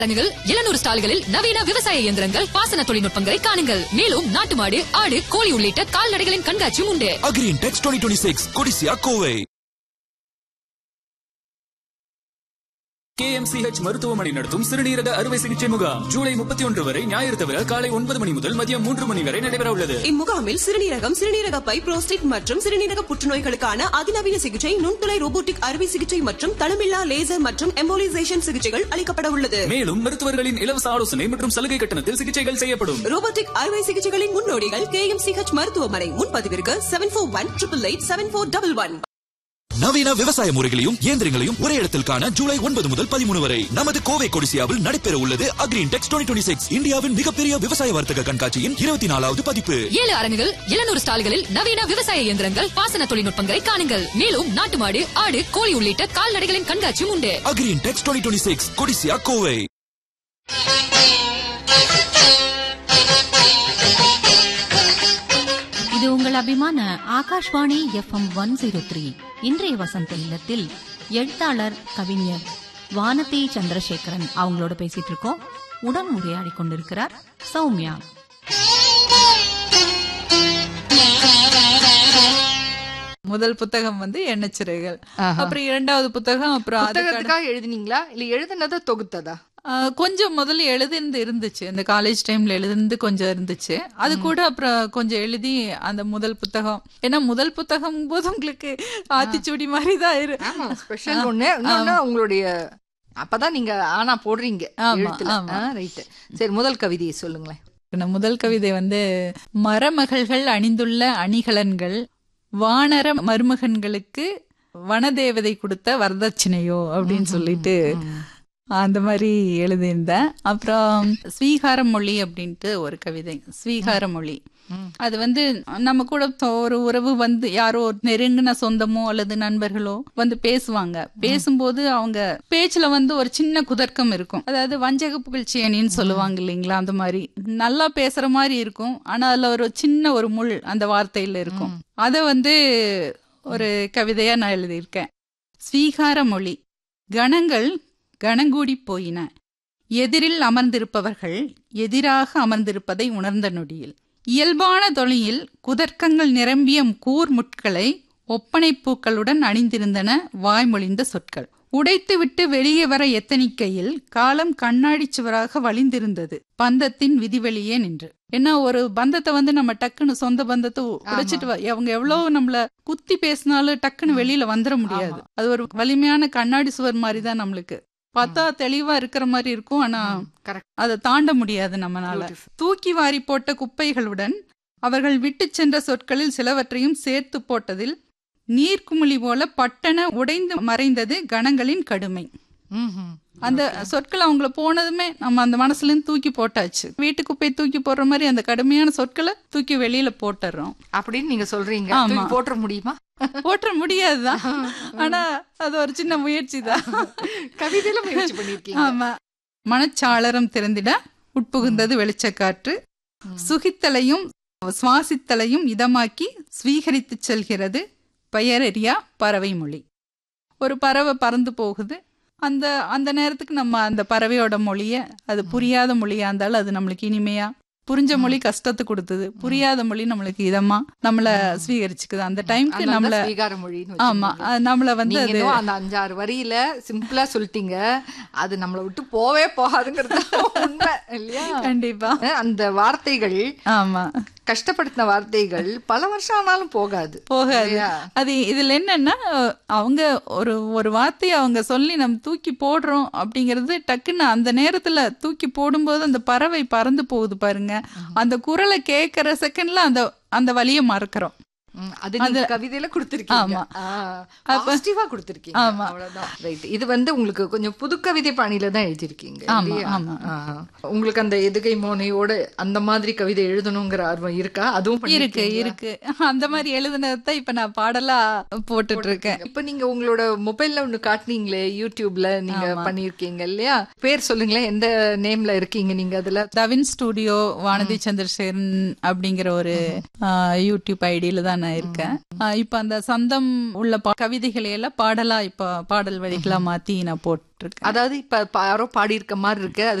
அரங்குகள் எழுநூறு ஸ்டால்களில் நவீன விவசாய இயந்திரங்கள் பாசன தொழில்நுட்பங்களை காணுங்கள் மேலும் நாட்டு மாடு ஆடு கோழி உள்ளிட்ட கால்நடைகளின் கண்காட்சியும் உண்டு Agrintex twenty twenty six Codissia Kovai KMCH மருத்துவமனை நடத்தும் சிறுநீரக அறுவை சிகிச்சை முகாம் ஜூலை முப்பத்தி ஒன்று வரை ஞாயிறு தவிர காலை ஒன்பது மணி முதல் மதியம் மூன்று மணி வரை நடைபெற உள்ளது இம்முகாமில் சிறுநீரகம் சிறுநீரக பை புரோஸ்டேட் மற்றும் சிறுநீரக புற்றுநோய்களுக்கான அதிநவீன சிகிச்சை நுண்துளை ரோபோட்டிக் அறுவை சிகிச்சை மற்றும் தளமில்லா லேசர் மற்றும் எம்போலிசேஷன் சிகிச்சைகள் அளிக்கப்பட உள்ளது மேலும் மருத்துவர்களின் இலவச ஆலோசனை மற்றும் சலுகை கட்டணத்தில் சிகிச்சைகள் செய்யப்படும் ரோபோட்டிக் அறுவை சிகிச்சைகளின் முன்னோடிகள் கே எம் சிஹெச் மருத்துவமனை முன்பதிவிற்கு seven four one triple eight seven four double one நவீன விவசாய முறைகளையும் இயந்திரங்களையும் ஒரே இடத்தில் காண ஜூலை ஒன்பது முதல் பதிமூணு வரை நமது கோவை கொடிசியாவில் நடைபெற உள்ளது Agrintex twenty twenty six இந்தியாவின் மிகப்பெரிய விவசாய வர்த்தக கண்காட்சியின் இருபத்தி நாலாவது பதிப்பு ஏழு அரங்குகள் எழுநூறு ஸ்டால்களில் நவீன விவசாய இயந்திரங்கள் பாசன தொழில்நுட்பங்களை காணுங்கள் மேலும் நாட்டு மாடு ஆடு கோழி உள்ளிட்ட கால்நடைகளின் கண்காட்சியும் உண்டு Agrintex twenty twenty six Codissia Kovai இது உங்கள் அபிமான Akashvani FM one zero three இன்றைய வசந்த இல்லத்தில் எழுத்தாளர் கவிஞர் வானதி சந்திரசேகரன் அவங்களோட பேசிட்டு இருக்கோம் உடன் உரையாடி கொண்டிருக்கிறார் சௌமியா முதல் புத்தகம் வந்து எண்ணச்சிறைகள் அப்புறம் இரண்டாவது புத்தகம் அப்புறம் அதுக்கு புத்தகத்துக்காக எழுதினீங்களா இல்ல எழுதுனதை தொகுத்ததா ஆ, கொஞ்சம் முதல்ல எழுதிருந்து இருந்துச்சு இந்த காலேஜ் டைம்ல எழுதிருந்து கொஞ்சம் இருந்துச்சு அது கூட அப்புறம் கொஞ்சம் எழுதி அந்த முதல் புத்தகம் ஏன்னா முதல் புத்தகம் போது உங்களுக்கு ஆத்திச்சூடி மாதிரி தான் இரு ஆமா ஸ்பெஷல் ஒண்ணு இன்னொன்னு உங்களுடைய அப்பதான் நீங்க ஆனா போடுறீங்க ஆமா, எழுத்துல ஆமா. ரைட் சரி முதல் கவிதையை சொல்லுங்களேன் நான் முதல் கவிதை வந்து மரமகள்கள் அணிந்துள்ள அணிகலன்கள் வானர மருமகன்களுக்கு வனதேவதை கொடுத்த வரதட்சணையோ அப்படின்னு சொல்லிட்டு அந்த மாதிரி எழுதியிருந்தேன் அப்புறம் ஸ்வீகார மொழி அப்படின்ட்டு ஒரு கவிதை ஸ்வீகார மொழி அது வந்து நம்ம கூட தொ- ஒரு உறவு வந்து யாரோ ஒரு நெருங்கின சொந்தமோ அல்லது நண்பர்களோ வந்து பேசுவாங்க பேசும்போது அவங்க பேச்சுல வந்து ஒரு சின்ன குதர்க்கம் இருக்கும் அதாவது வஞ்சக புகழ்ச்சி அணின்னு சொல்லுவாங்க இல்லைங்களா அந்த மாதிரி நல்லா பேசுற மாதிரி இருக்கும் ஆனா அதுல ஒரு சின்ன ஒரு முள் அந்த வார்த்தையில இருக்கும் அத வந்து ஒரு கவிதையா நான் எழுதியிருக்கேன் ஸ்வீகார மொழி கணங்கள் கணங்கூடி போயின எதிரில் அமர்ந்திருப்பவர்கள் எதிராக அமர்ந்திருப்பதை உணர்ந்த நொடியில் இயல்பான தொழியில் குதர்க்கங்கள் நிரம்பிய கூர் முட்களை ஒப்பனைப் பூக்களுடன் அணிந்திருந்தன வாய்மொழிந்த சொற்கள் உடைத்துவிட்டு வெளியே வர எத்தனிக்கையில் காலம் கண்ணாடி சுவராக வழிந்திருந்தது பந்தத்தின் விதிவெளியே நின்று என்ன ஒரு பந்தத்தை வந்து நம்ம டக்குன்னு சொந்த பந்தத்தை உ- உடைச்சிட்டு வ- அவங்க எவ்வளவு நம்மள குத்தி பேசினாலும் டக்குன்னு வெளியில வந்துட முடியாது அது ஒரு வலிமையான கண்ணாடி சுவர் மாதிரி தான் நம்மளுக்கு பார்த்தா தெளிவா இருக்கிற மாதிரி இருக்கும் ஆனா கரெக்ட் அதை தாண்ட முடியாது நம்மனால தூக்கி வாரி போட்ட குப்பைகளுடன் அவர்கள் விட்டு சென்ற சொற்களில் சிலவற்றையும் சேர்த்து போட்டதில் நீர்க்குமிழி போல பட்டன உடைந்து மறைந்தது கணங்களின் கடுமை அந்த சொற்கள் அவங்கள போனதுமே நம்ம அந்த மனசுல இருந்து தூக்கி போட்டாச்சு வீட்டு குப்பையை தூக்கி போடுற மாதிரி அந்த கடுமையான சொற்களை தூக்கி வெளியில போட்டுறோம் அப்படின்னு நீங்க சொல்றீங்க ஆமா. தூக்கி போட்டுற முடியுமா போட்டுற முடியாதுதான் ஆனா அது ஒரு சின்ன முயற்சி தான் கவிதையில முயற்சி பண்ணிருக்கீங்க ஆமா மனச்சாளரம் திறந்திட உட்புகுந்தது வெளிச்சக்காற்று சுகித்தலையும் சுவாசித்தலையும் இதமாக்கி ஸ்வீகரித்து செல்கிறது பெயரறியா பறவை மொழி ஒரு பறவை பறந்து போகுது அந்த அந்த நேரத்துக்கு நம்ம அந்த பறவையோட மொழிய அது புரியாத மொழியா இருந்தாலும் அது நம்மளுக்கு இனிமையா புரிஞ்ச மொழி கஷ்டத்தை கொடுத்தது புரியாத மொழி நம்மளுக்கு இதமா நம்மள ஸ்வீகரிச்சுக்குது அந்த டைம்க்கு அதனால நம்மள தான் ஸ்வீகார மொழின்னு ஆமா வச்சிருக்கீங்க. அது நம்மள வந்து நீங்க அது இன்னும் அந்த அஞ்சாறு வரியில சிம்பிளா சொல்லிட்டீங்க அது நம்மளை விட்டு போவே போகாதுங்கிறது உண்மை இல்லையா கண்டிப்பா அந்த வார்த்தைகள் ஆமா கஷ்டப்படுத்தின வார்த்தைகள் பல வருஷம் ஆனாலும் போகாது போகாது இல்லையா? அது இதுல என்னன்னா அவங்க ஒரு ஒரு வார்த்தையை அவங்க சொல்லி நம்ம தூக்கி போடுறோம் அப்படிங்கிறது டக்குன்னு அந்த நேரத்துல தூக்கி போடும்போது அந்த பறவை பறந்து போகுது பாருங்க அந்த குரலை கேட்கற செகண்ட்ல அந்த அந்த வலியை மறக்கிறோம் ம், அது நீங்க கவிதையில கொடுத்திருக்கீங்க ஆமா. அப்ப பாசிட்டிவா கொடுத்திருக்கீங்க ஆமா. அவ்வளவுதான் ரைட் இது வந்து உங்களுக்கு கொஞ்சம் புது கவிதை பாணியில தான் எழுதிருக்கீங்க ஆமா, இல்லையா? ஆமா. ஆ. உங்களுக்கு அந்த எதுகை மோனையோட அந்த மாதிரி கவிதை எழுதணுங்கிற ஆர்வம் இருக்கா அதுவும் இருக்கு பண்ணிருக்கீங்களா? இருக்கு அந்த மாதிரி எழுதுனதான் இப்ப நான் பாடலா போட்டுட்டு இருக்கேன் இப்ப நீங்க உங்களோட மொபைல்ல ஒண்ணு காட்டுனீங்களே யூடியூப்ல நீங்க பண்ணிருக்கீங்க இல்லையா பேர் சொல்லுங்களேன் எந்த நேம்ல இருக்கீங்க நீங்க அதுல தவின் ஸ்டுடியோ வானதி சந்திரசேகரன் அப்படிங்கிற ஒரு ஆ, யூடியூப் ஐடியில தான் நான் நான் இருக்கேன் ஆஹ் இப்ப அந்த சந்தம் உள்ள பா- கவிதைகளை எல்லாம் பாடலா இப்ப பாடல் வரிகளா மாத்தி நான் போட்டிருக்கேன் அதாவது இப்ப பா- யாரோ பாடி இருக்க மாதிரி இருக்கு அது